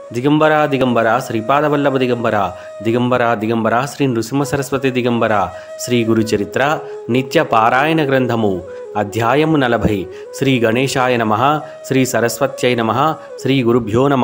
దిగంబర దిగంబర శ్రీపాదవల్లభ దిగంబర దిగంబర దిగంబర శ్రీ నృసింహ సరస్వతి దిగంబర శ్రీ గురు చరిత్ర నిత్య పారాయణ గ్రంథము అధ్యాయము నలభై శ్రీ గణేశాయ నమ శ్రీ సరస్వత్యై నమ శ్రీ గురుభ్యో నమ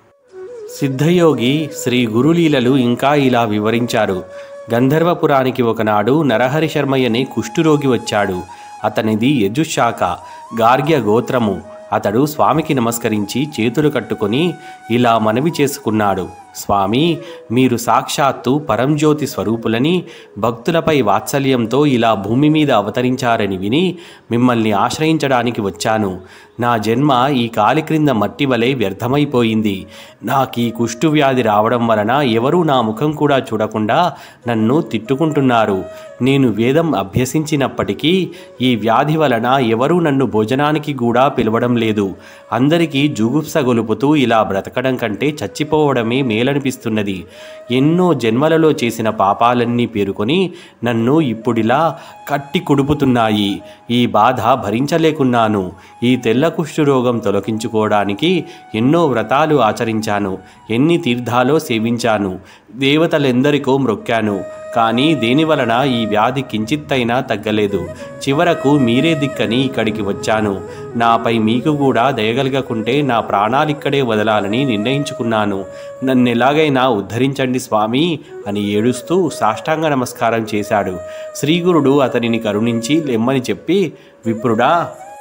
సిద్ధయోగి శ్రీ గురులీలలు ఇంకా ఇలా వివరించారు గంధర్వపురానికి ఒకనాడు నరహరి శర్మయ్యని కుష్ఠురోగి వచ్చాడు అతనిది యజుశాఖ గార్గ్య గోత్రము అతడు స్వామికి నమస్కరించి చేతులు కట్టుకొని ఇలా మనవి చేసుకున్నాడు స్వామి మీరు సాక్షాత్తు పరంజ్యోతి స్వరూపులని భక్తులపై వాత్సల్యంతో ఇలా భూమి మీద అవతరించారని విని మిమ్మల్ని ఆశ్రయించడానికి వచ్చాను నా జన్మ ఈ కాలి క్రింద మట్టి వలె వ్యర్థమైపోయింది నాకు ఈ కుష్టు వ్యాధి రావడం వలన ఎవరూ నా ముఖం కూడా చూడకుండా నన్ను తిట్టుకుంటున్నారు నేను వేదం అభ్యసించినప్పటికీ ఈ వ్యాధి వలన ఎవరూ నన్ను భోజనానికి కూడా పిలవడం లేదు అందరికీ జుగుప్స గొలుపుతూ ఇలా బ్రతకడం కంటే చచ్చిపోవడమే మేలనిపిస్తున్నది ఎన్నో జన్మలలో చేసిన పాపాలన్నీ పేరుకొని నన్ను ఇప్పుడిలా కట్టి కుడుపుతున్నాయి ఈ బాధ భరించలేకున్నాను ఈ తెల్ల కుష్టు రోగం తొలగించుకోవడానికి ఎన్నో వ్రతాలు ఆచరించాను ఎన్ని తీర్థాలో సేవించాను దేవతలెందరికో మ్రొక్కాను కానీ దేని వలన ఈ వ్యాధి కించిత్తైనా తగ్గలేదు చివరకు మీరే దిక్కని ఇక్కడికి వచ్చాను నాపై మీకు కూడా దయగలగకుంటే నా ప్రాణాలిక్కడే వదలాలని నిర్ణయించుకున్నాను నన్ను ఎలాగైనా ఉద్ధరించండి స్వామి అని ఏడుస్తూ సాష్టాంగ నమస్కారం చేశాడు శ్రీగురుడు అతనిని కరుణించి లెమ్మని చెప్పి విప్రుడా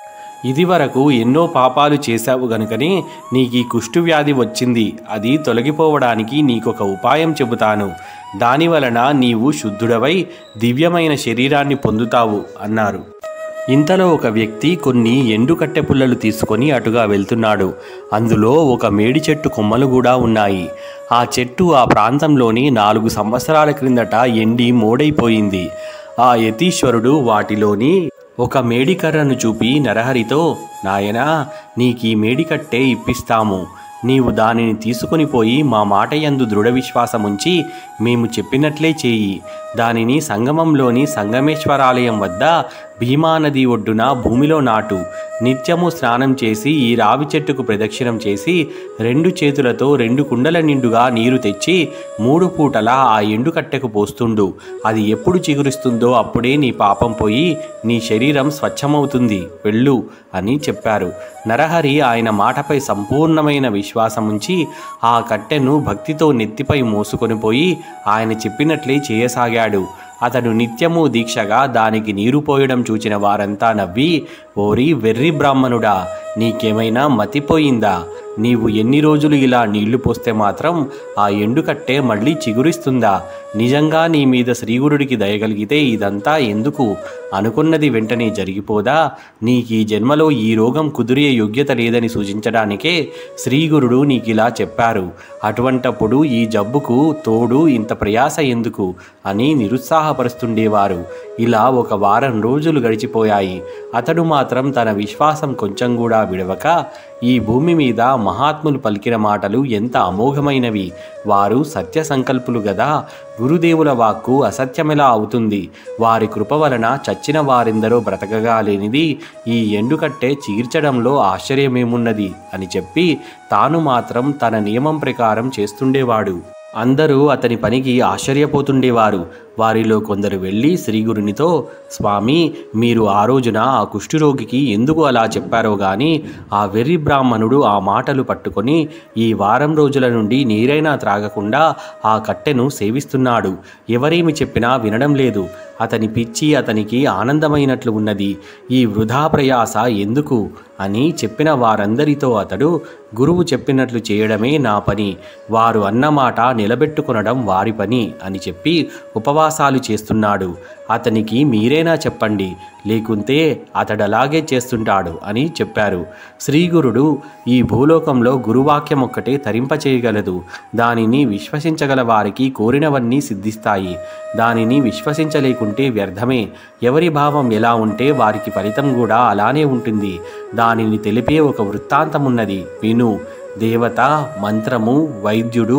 ఇదివరకు ఎన్నో పాపాలు చేశావు గనుకనే నీకు ఈ కుష్టు వ్యాధి వచ్చింది అది తొలగిపోవడానికి నీకొక ఉపాయం చెబుతాను దాని వలన నీవు శుద్ధుడవై దివ్యమైన శరీరాన్ని పొందుతావు అన్నారు ఇంతలో ఒక వ్యక్తి కొన్ని ఎండు కట్టె పుల్లలు తీసుకొని అటుగా వెళ్తున్నాడు అందులో ఒక మేడి చెట్టు కొమ్మలు కూడా ఉన్నాయి ఆ చెట్టు ఆ ప్రాంతంలోని నాలుగు సంవత్సరాల క్రిందట ఎండి మోడైపోయింది ఆ యతీశ్వరుడు వాటిలోని ఒక మేడికర్రను చూపి నరహరితో నాయనా నీకీ మేడికట్టే ఇప్పిస్తాము నీవు దానిని తీసుకొని పోయి మా మాట యందు దృఢ విశ్వాసముంచి మేము చెప్పినట్లే చేయి దానిని సంగమంలోని సంగమేశ్వరాలయం వద్ద భీమానది ఒడ్డున భూమిలో నాటు నిత్యము స్నానం చేసి ఈ రావి చెట్టుకు ప్రదక్షిణం చేసి రెండు చేతులతో రెండు కుండల నిండుగా నీరు తెచ్చి మూడు పూటలా ఆ ఎండు కట్టెకు పోస్తుండు అది ఎప్పుడు చిగురిస్తుందో అప్పుడే నీ పాపం పోయి నీ శరీరం స్వచ్ఛమవుతుంది వెళ్ళు అని చెప్పారు నరహరి ఆయన మాటపై సంపూర్ణమైన విశ్వాసముంచి ఆ కట్టెను భక్తితో నెత్తిపై మోసుకొని పోయి ఆయన చెప్పినట్లే చేయసాగాడు అతడు నిత్యము దీక్షగా దానికి నీరు పోయడం చూచిన వారంతా నవ్వి ఓరి వెర్రి బ్రాహ్మణుడా నీకేమైనా మతిపోయిందా నీవు ఎన్ని రోజులు ఇలా నీళ్లు పోస్తే మాత్రం ఆ ఎండుకట్టే మళ్ళీ చిగురిస్తుందా నిజంగా నీ మీద శ్రీగురుడికి దయగలిగితే ఇదంతా ఎందుకు అనుకున్నది వెంటనే జరిగిపోదా నీకు ఈ జన్మలో ఈ రోగం కుదిరే యోగ్యత లేదని సూచించడానికే శ్రీగురుడు నీకిలా చెప్పారు అటువంటప్పుడు ఈ జబ్బుకు తోడు ఇంత ప్రయాస ఎందుకు అని నిరుత్సాహపరుస్తుండేవారు ఇలా ఒక వారం రోజులు గడిచిపోయాయి అతడు మాత్రం తన విశ్వాసం కొంచెం కూడా విడవక ఈ భూమి మీద మహాత్ములు పలికిన మాటలు ఎంత అమోఘమైనవి వారు సత్య సంకల్పులు గదా గురుదేవుల వాక్కు అసత్యమెలా అవుతుంది వారి కృప వలన చచ్చిన వారెందరో బ్రతకగా లేనిది ఈ ఎండుకట్టే చీర్చడంలో ఆశ్చర్యమేమున్నది అని చెప్పి తాను మాత్రం తన నియమం ప్రకారం చేస్తుండేవాడు అందరూ అతని పనికి ఆశ్చర్యపోతుండేవారు వారిలో కొందరు వెళ్ళి శ్రీగురునితో స్వామి మీరు ఆ రోజున ఆ కుష్ఠురోగికి ఎందుకు అలా చెప్పారో గాని ఆ వెర్రి బ్రాహ్మణుడు ఆ మాటలు పట్టుకొని ఈ వారం రోజుల నుండి నీరైనా త్రాగకుండా ఆ కట్టెను సేవిస్తున్నాడు ఎవరేమి చెప్పినా వినడం లేదు అతని పిచ్చి అతనికి ఆనందమైనట్లు ఉన్నది ఈ వృధా ప్రయాస ఎందుకు అని చెప్పిన వారందరితో అతడు గురువు చెప్పినట్లు చేయడమే నా పని వారు అన్నమాట నిలబెట్టుకొనడం వారి పని అని చెప్పి ఉపవాసాలు చేస్తున్నాడు అతనికి మీరేనా చెప్పండి లేకుంటే అతడలాగే చేస్తుంటాడు అని చెప్పారు శ్రీగురుడు ఈ భూలోకంలో గురువాక్యం ఒక్కటే తరింపచేయగలదు దానిని విశ్వసించగల వారికి కోరినవన్నీ సిద్ధిస్తాయి దానిని విశ్వసించలేకుంటే వ్యర్థమే ఎవరి భావం ఎలా ఉంటే వారికి ఫలితం కూడా అలానే ఉంటుంది దానిని తెలిపే ఒక వృత్తాంతమున్నది విను దేవత మంత్రము వైద్యుడు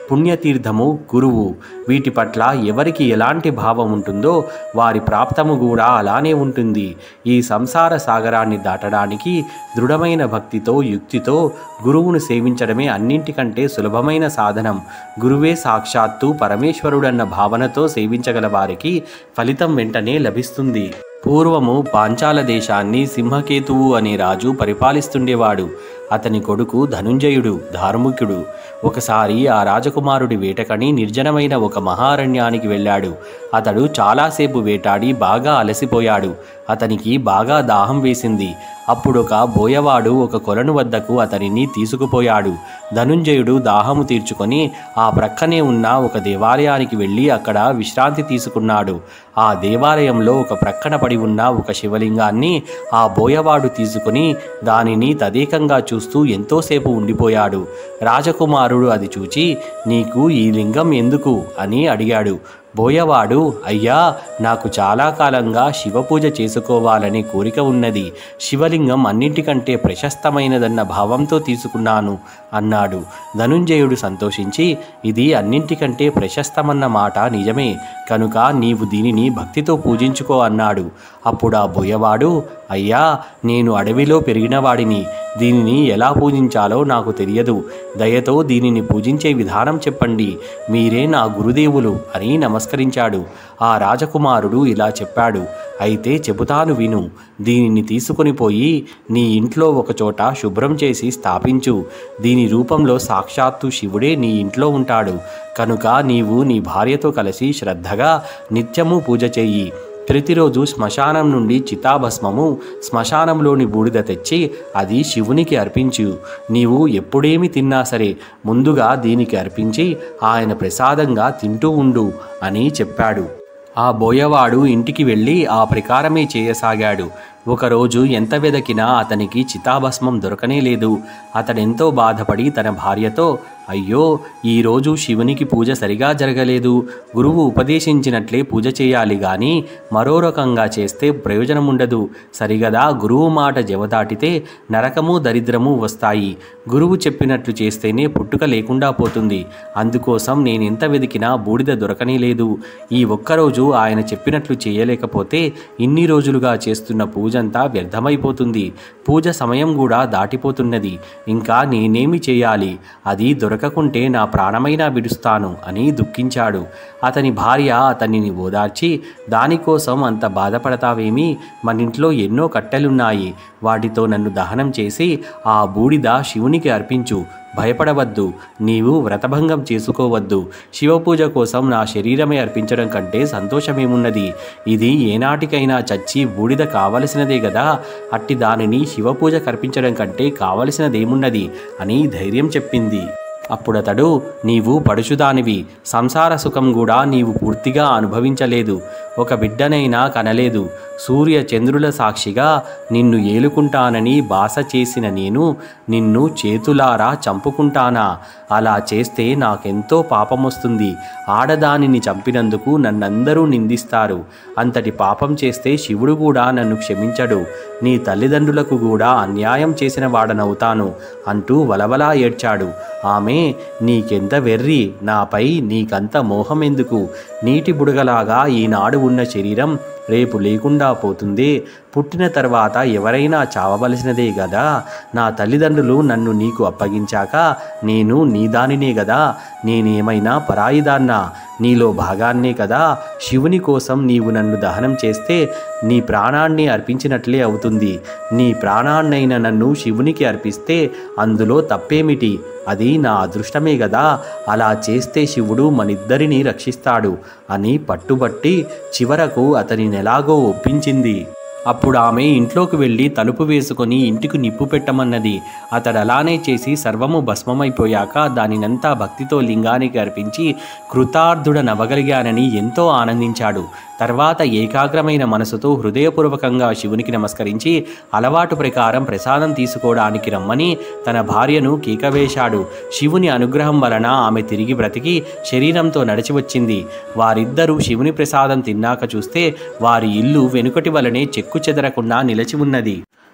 పుణ్యతీర్థము గురువు వీటి పట్ల ఎవరికి ఎలాంటి భావం ఉంటుందో వారి ప్రాప్తము కూడా అలానే ఉంటుంది ఈ సంసార సాగరాన్ని దాటడానికి దృఢమైన భక్తితో యుక్తితో గురువును సేవించడమే అన్నింటికంటే సులభమైన సాధనం గురువే సాక్షాత్తు పరమేశ్వరుడన్న భావనతో సేవించగల వారికి ఫలితం వెంటనే లభిస్తుంది పూర్వము పాంచాల దేశాన్ని సింహకేతువు అనే రాజు పరిపాలిస్తుండేవాడు అతని కొడుకు ధనుంజయుడు ధార్మికుడు ఒకసారి ఆ రాజకుమారుడి వేటకని నిర్జనమైన ఒక మహారణ్యానికి వెళ్ళాడు అతడు చాలాసేపు వేటాడి బాగా అలసిపోయాడు అతనికి బాగా దాహం వేసింది అప్పుడొక బోయవాడు ఒక కొలను వద్దకు అతనిని తీసుకుపోయాడు ధనుంజయుడు దాహము తీర్చుకొని ఆ ప్రక్కనే ఉన్న ఒక దేవాలయానికి వెళ్ళి అక్కడ విశ్రాంతి తీసుకున్నాడు ఆ దేవాలయంలో ఒక ప్రక్కన పడి ఉన్న ఒక శివలింగాన్ని ఆ బోయవాడు తీసుకుని దానిని తదేకంగా చూస్తూ ఎంతోసేపు ఉండిపోయాడు రాజకుమారుడు అది చూచి నీకు ఈ లింగం ఎందుకు అని అడిగాడు బోయవాడు అయ్యా నాకు చాలా కాలంగా శివపూజ చేసుకోవాలనే కోరిక ఉన్నది శివలింగం అన్నింటికంటే ప్రశస్తమైనదన్న భావంతో తీసుకున్నాను అన్నాడు ధనుంజయుడు సంతోషించి ఇది అన్నింటికంటే ప్రశస్తమన్న మాట నిజమే కనుక నీవు దీనిని భక్తితో పూజించుకో అన్నాడు అప్పుడు ఆ బోయవాడు అయ్యా నేను అడవిలో పెరిగిన వాడిని దీనిని ఎలా పూజించాలో నాకు తెలియదు దయతో దీనిని పూజించే విధానం చెప్పండి మీరే నా గురుదేవులు అని నమస్కరించాడు ఆ రాజకుమారుడు ఇలా చెప్పాడు అయితే చెబుతాను విను దీనిని తీసుకొని పోయి నీ ఇంట్లో ఒకచోట శుభ్రం చేసి స్థాపించు దీని రూపంలో సాక్షాత్తు శివుడే నీ ఇంట్లో ఉంటాడు కనుక నీవు నీ భార్యతో కలిసి శ్రద్ధగా నిత్యము పూజ చెయ్యి ప్రతిరోజు శ్మశానం నుండి చితాభస్మము శ్మశానంలోని బూడిద తెచ్చి అది శివునికి అర్పించు నీవు ఎప్పుడేమి తిన్నా సరే ముందుగా దీనికి అర్పించి ఆయన ప్రసాదంగా తింటూ ఉండు అని చెప్పాడు ఆ బోయవాడు ఇంటికి వెళ్ళి ఆ ప్రకారమే చేయసాగాడు ఒకరోజు ఎంత వెదకినా అతనికి చితాభస్మం దొరకనే లేదు అతడెంతో బాధపడి తన భార్యతో అయ్యో ఈరోజు శివునికి పూజ సరిగా జరగలేదు గురువు ఉపదేశించినట్లే పూజ చేయాలి గాని మరో రకంగా చేస్తే ప్రయోజనం ఉండదు సరిగదా గురువు మాట జవదాటితే నరకము దరిద్రము వస్తాయి గురువు చెప్పినట్లు చేస్తేనే పుట్టుక లేకుండా పోతుంది అందుకోసం నేనెంత వెతికినా బూడిద దొరకనే లేదు ఈ ఒక్కరోజు ఆయన చెప్పినట్లు చేయలేకపోతే ఇన్ని రోజులుగా చేస్తున్న పూజంతా వ్యర్థమైపోతుంది పూజ సమయం కూడా దాటిపోతున్నది ఇంకా నేనేమి చేయాలి అది దొరకకుంటే నా ప్రాణమైనా విడుస్తాను అని దుఃఖించాడు అతని భార్య అతనిని ఓదార్చి దానికోసం అంత బాధపడతావేమి మన ఇంట్లో ఎన్నో కట్టెలున్నాయి వాటితో నన్ను దహనం చేసి ఆ బూడిద శివునికి అర్పించు భయపడవద్దు నీవు వ్రతభంగం చేసుకోవద్దు శివపూజ కోసం నా శరీరమే అర్పించడం కంటే సంతోషమేమున్నది ఇది ఏనాటికైనా చచ్చి బూడిద కావలసినదే కదా అట్టి దానిని శివపూజ కర్పించడం కంటే కావలసినదేమున్నది అని ధైర్యం చెప్పింది అప్పుడతడు నీవు పడుచుదానివి సంసార సుఖం కూడా నీవు పూర్తిగా అనుభవించలేదు ఒక బిడ్డనైనా కనలేదు సూర్య చంద్రుల సాక్షిగా నిన్ను ఏలుకుంటానని బాస చేసిన నేను నిన్ను చేతులారా చంపుకుంటానా అలా చేస్తే నాకెంతో పాపమొస్తుంది ఆడదానిని చంపినందుకు నన్నందరూ నిందిస్తారు అంతటి పాపం చేస్తే శివుడు కూడా నన్ను క్షమించడు నీ తల్లిదండ్రులకు కూడా అన్యాయం చేసిన వాడనవుతాను అంటూ వలవలా ఏడ్చాడు ఆమె నీకెంత వెర్రి నాపై నీకంత మోహం ఎందుకు నీటి బుడగలాగా ఈనాడు ఉన్న శరీరం రేపు లేకుండా పోతుంది పుట్టిన తర్వాత ఎవరైనా చావవలసినదే కదా నా తల్లిదండ్రులు నన్ను నీకు అప్పగించాక నేను నీ దానినే కదా నేనేమైనా పరాయిదాన్నా నీలో భాగాన్నే కదా శివుని కోసం నీవు నన్ను దహనం చేస్తే నీ ప్రాణాన్ని అర్పించినట్లే అవుతుంది నీ ప్రాణాన్నైన నన్ను శివునికి అర్పిస్తే అందులో తప్పేమిటి అది నా అదృష్టమే కదా అలా చేస్తే శివుడు మనిద్దరిని రక్షిస్తాడు అని పట్టుబట్టి చివరకు అతనిని ఎలాగో ఒప్పించింది అప్పుడు ఆమె ఇంట్లోకి వెళ్ళి తలుపు వేసుకొని ఇంటికి నిప్పు పెట్టమన్నది అతడు అలానే చేసి సర్వము భస్మమైపోయాక దానినంతా భక్తితో లింగానికి అర్పించి కృతార్థుడ నవ్వగలిగానని ఎంతో ఆనందించాడు తర్వాత ఏకాగ్రమైన మనసుతో హృదయపూర్వకంగా శివునికి నమస్కరించి అలవాటు ప్రకారం ప్రసాదం తీసుకోవడానికి రమ్మని తన భార్యను కీకవేశాడు శివుని అనుగ్రహం వలన ఆమె తిరిగి బ్రతికి శరీరంతో నడిచి వచ్చింది వారిద్దరూ శివుని ప్రసాదం తిన్నాక చూస్తే వారి ఇల్లు వెనుకటి వలనే చెక్కు చెదరకుండా నిలిచి ఉన్నది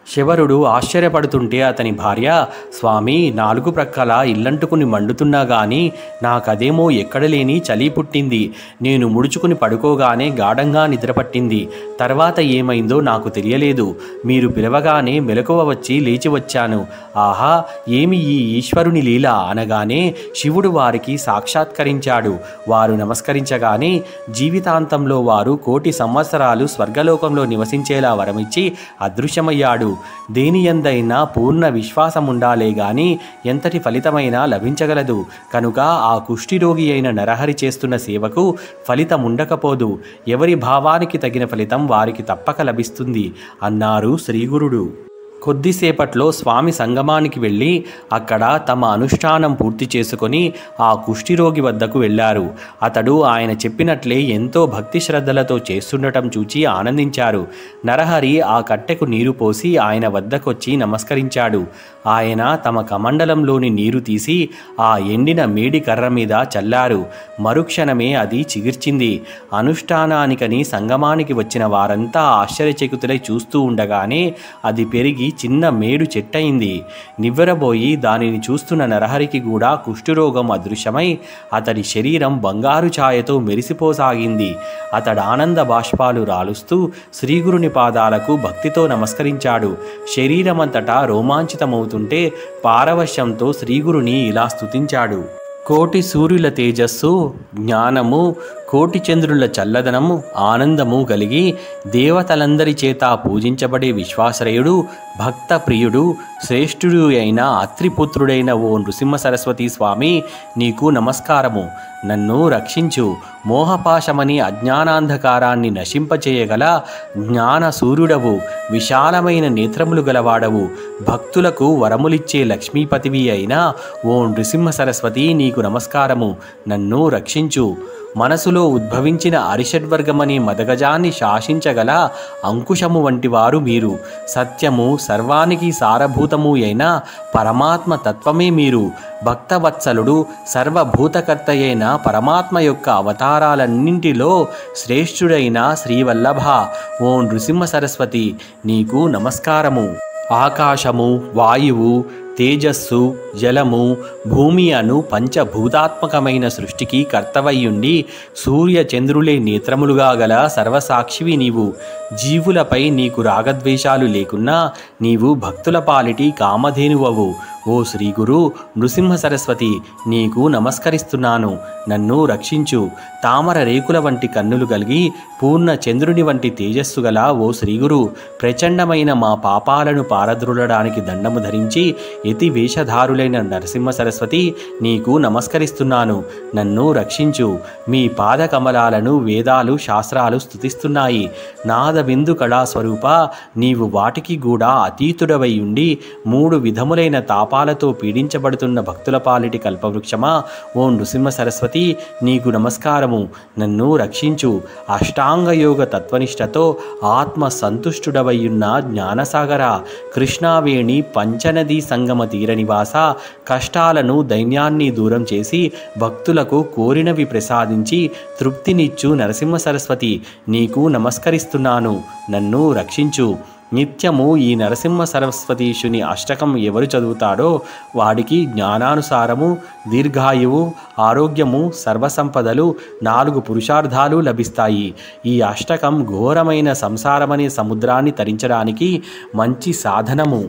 శివరుడు ఆశ్చర్యపడుతుంటే అతని భార్య స్వామి నాలుగు ప్రక్కల ఇల్లంటుకుని మండుతున్నా గాని నాకదేమో ఎక్కడలేని చలి పుట్టింది నేను ముడుచుకుని పడుకోగానే గాఢంగా నిద్రపట్టింది తర్వాత ఏమైందో నాకు తెలియలేదు మీరు పిలవగానే మెలకువ వచ్చి లేచి వచ్చాను ఆహా ఏమి ఈ ఈశ్వరుని లీల అనగానే శివుడు వారికి సాక్షాత్కరించాడు వారు నమస్కరించగానే జీవితాంతంలో వారు కోటి సంవత్సరాలు స్వర్గలోకంలో నివసించేలా వరమిచ్చి అదృశ్యమయ్యాడు దేనియందైనా పూర్ణ విశ్వాసం ఉండాలే గాని ఎంతటి ఫలితమైనా లభించగలదు కనుక ఆ కుష్ఠిరోగి అయిన నరహరి చేస్తున్న సేవకు ఫలితం ఉండకపోదు ఎవరి భావానికి తగిన ఫలితం వారికి తప్పక లభిస్తుంది అన్నారు శ్రీగురుడు కొద్దిసేపట్లో స్వామి సంగమానికి వెళ్ళి అక్కడ తమ అనుష్ఠానం పూర్తి చేసుకొని ఆ కుష్ఠిరోగి వద్దకు వెళ్ళారు అతడు ఆయన చెప్పినట్లే ఎంతో భక్తి శ్రద్ధలతో చేస్తుండటం చూచి ఆనందించారు నరహరి ఆ కట్టెకు నీరు పోసి ఆయన వద్దకొచ్చి నమస్కరించాడు ఆయన తమ కమండలంలోని నీరు తీసి ఆ ఎండిన మేడి కర్ర మీద చల్లారు మరుక్షణమే అది చిగిర్చింది అనుష్ఠానానికని సంగమానికి వచ్చిన వారంతా ఆశ్చర్యచకితులై చూస్తూ ఉండగానే అది పెరిగి చిన్న మేడు చెట్టయింది నివ్వెరబోయి దానిని చూస్తున్న నరహరికి కూడా కుష్ఠరోగం అదృశ్యమై అతడి శరీరం బంగారు ఛాయతో మెరిసిపోసాగింది అతడు ఆనంద బాష్పాలు రాలుస్తూ శ్రీగురుని పాదాలకు భక్తితో నమస్కరించాడు శరీరమంతటా రోమాంచితమవుతుంటే పారవశ్యంతో శ్రీగురుని ఇలా స్తుతించాడు కోటి సూర్యుల తేజస్సు జ్ఞానము కోటి చంద్రుల చల్లదనము ఆనందము కలిగి దేవతలందరి చేత పూజించబడే విశ్వాశ్రయుడు భక్త ప్రియుడు శ్రేష్ఠుడు అయిన అత్రిపుత్రుడైన ఓ నృసింహ సరస్వతి స్వామి నీకు నమస్కారము నన్ను రక్షించు మోహపాశమని అజ్ఞానాంధకారాన్ని నశింపచేయగల జ్ఞాన సూర్యుడవు విశాలమైన నేత్రములు గలవాడవు భక్తులకు వరములిచ్చే లక్ష్మీపతివి అయిన ఓ నృసింహ సరస్వతి నీకు నమస్కారము నన్ను రక్షించు మనసులో ఉద్భవించిన అరిషడ్వర్గమనే మదగజాన్ని శాసించగల అంకుశము వంటివారు మీరు సత్యము సర్వానికి సారభూతము అయిన పరమాత్మ తత్వమే మీరు భక్తవత్సలుడు సర్వభూతకర్త అయిన పరమాత్మ యొక్క అవతారాలన్నింటిలో శ్రేష్ఠుడైన శ్రీవల్లభ ఓ నృసింహ సరస్వతి నీకు నమస్కారము ఆకాశము వాయువు తేజస్సు జలము భూమి అను పంచభూతాత్మకమైన సృష్టికి కర్తవయ్యుండి సూర్య చంద్రులే నేత్రములుగా గల సర్వసాక్షివి నీవు జీవులపై నీకు రాగద్వేషాలు లేకున్నా నీవు భక్తుల పాలిటి కామధేనువవు ఓ శ్రీగురు నృసింహ సరస్వతి నీకు నమస్కరిస్తున్నాను నన్ను రక్షించు తామర రేకుల వంటి కన్నులు కలిగి పూర్ణ చంద్రుని వంటి తేజస్సు గల ఓ శ్రీగురు ప్రచండమైన మా పాపాలను పారద్రులడానికి దండము ధరించి యతి వేషధారులైన నరసింహ సరస్వతి నీకు నమస్కరిస్తున్నాను నన్ను రక్షించు మీ పాద కమలాలను వేదాలు శాస్త్రాలు స్తుతిస్తున్నాయి నాద బిందు కళాస్వరూప నీవు వాటికి కూడా అతీతుడవై ఉండి మూడు విధములైన తాపాలతో పీడించబడుతున్న భక్తుల పాలిటి కల్పవృక్షమా ఓ నృసింహ సరస్వతి నీకు నమస్కారము నన్ను రక్షించు అష్టాంగయోగ తత్వనిష్టతో ఆత్మ సంతుష్టుడవయ్యున్న జ్ఞానసాగర కృష్ణావేణి పంచనదీ సంగమ తీర నివాస కష్టాలను దైన్యాన్ని దూరం చేసి భక్తులకు కోరినవి ప్రసాదించి తృప్తినిచ్చు నరసింహ సరస్వతి నీకు నమస్కరిస్తున్నాను నన్ను రక్షించు నిత్యము ఈ నరసింహ సరస్వతీశుని అష్టకం ఎవరు చదువుతాడో వాడికి జ్ఞానానుసారము దీర్ఘాయువు ఆరోగ్యము సర్వసంపదలు నాలుగు పురుషార్థాలు లభిస్తాయి ఈ అష్టకం ఘోరమైన సంసారమనే సముద్రాన్ని తరించడానికి మంచి సాధనము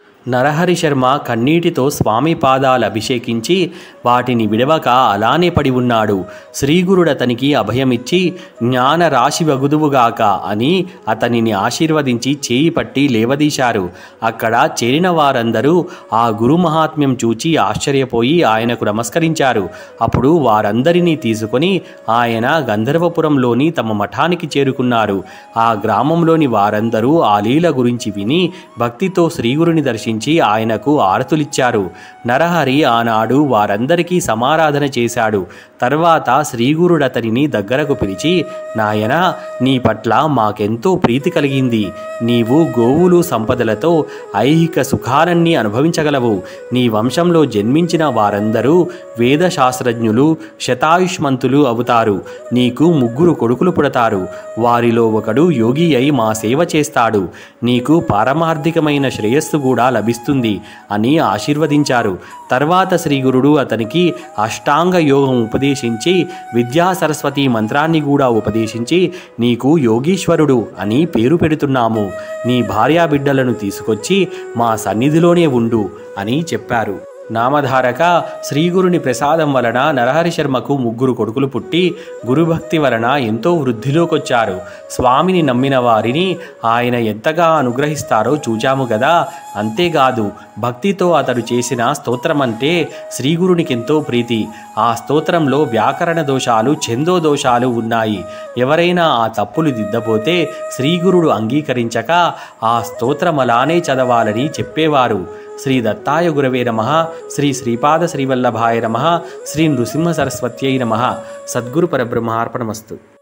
నరహరి శర్మ కన్నీటితో స్వామి పాదాలు అభిషేకించి వాటిని విడవక అలానే పడి ఉన్నాడు శ్రీగురుడతనికి అభయమిచ్చి జ్ఞాన రాశి వగుదువుగాక అని అతనిని ఆశీర్వదించి చేయి పట్టి లేవదీశారు అక్కడ చేరిన వారందరూ ఆ గురు మహాత్మ్యం చూచి ఆశ్చర్యపోయి ఆయనకు నమస్కరించారు అప్పుడు వారందరినీ తీసుకొని ఆయన గంధర్వపురంలోని తమ మఠానికి చేరుకున్నారు ఆ గ్రామంలోని వారందరూ ఆ లీల గురించి విని భక్తితో శ్రీగురుని దర్శించి స్థాపించి ఆయనకు ఆరతులిచ్చారు నరహరి ఆనాడు వారందరికీ సమారాధన చేశాడు తర్వాత శ్రీగురుడు అతనిని దగ్గరకు పిలిచి నాయనా నీ పట్ల మాకెంతో ప్రీతి కలిగింది నీవు గోవులు సంపదలతో ఐహిక సుఖాలన్నీ అనుభవించగలవు నీ వంశంలో జన్మించిన వారందరూ వేద శాస్త్రజ్ఞులు శతాయుష్మంతులు అవుతారు నీకు ముగ్గురు కొడుకులు పుడతారు వారిలో ఒకడు యోగి అయి మా సేవ చేస్తాడు నీకు పారమార్థికమైన శ్రేయస్సు కూడా లభిస్తుంది అని ఆశీర్వదించారు తర్వాత శ్రీగురుడు అతనికి అష్టాంగ యోగం ఉపదేశించి విద్యా సరస్వతి మంత్రాన్ని కూడా ఉపదేశించి నీకు యోగీశ్వరుడు అని పేరు పెడుతున్నాము నీ భార్యా బిడ్డలను తీసుకొచ్చి మా సన్నిధిలోనే ఉండు అని చెప్పారు నామధారక శ్రీగురుని ప్రసాదం వలన నరహరి శర్మకు ముగ్గురు కొడుకులు పుట్టి గురుభక్తి వలన ఎంతో వృద్ధిలోకొచ్చారు స్వామిని నమ్మిన వారిని ఆయన ఎంతగా అనుగ్రహిస్తారో చూచాము కదా అంతేకాదు భక్తితో అతడు చేసిన స్తోత్రం అంటే శ్రీగురునికెంతో ప్రీతి ఆ స్తోత్రంలో వ్యాకరణ దోషాలు ఛందో దోషాలు ఉన్నాయి ఎవరైనా ఆ తప్పులు దిద్దపోతే శ్రీగురుడు అంగీకరించక ఆ స్తోత్రం అలానే చదవాలని చెప్పేవారు శ్రీ దత్తాయ గురవే నమ శ్రీ శ్రీపాద శ్రీవల్లభాయ నమ శ్రీ నృసింహ సరస్వత్యై నమ సద్గురు పరబ్రహ్మార్పణమస్తు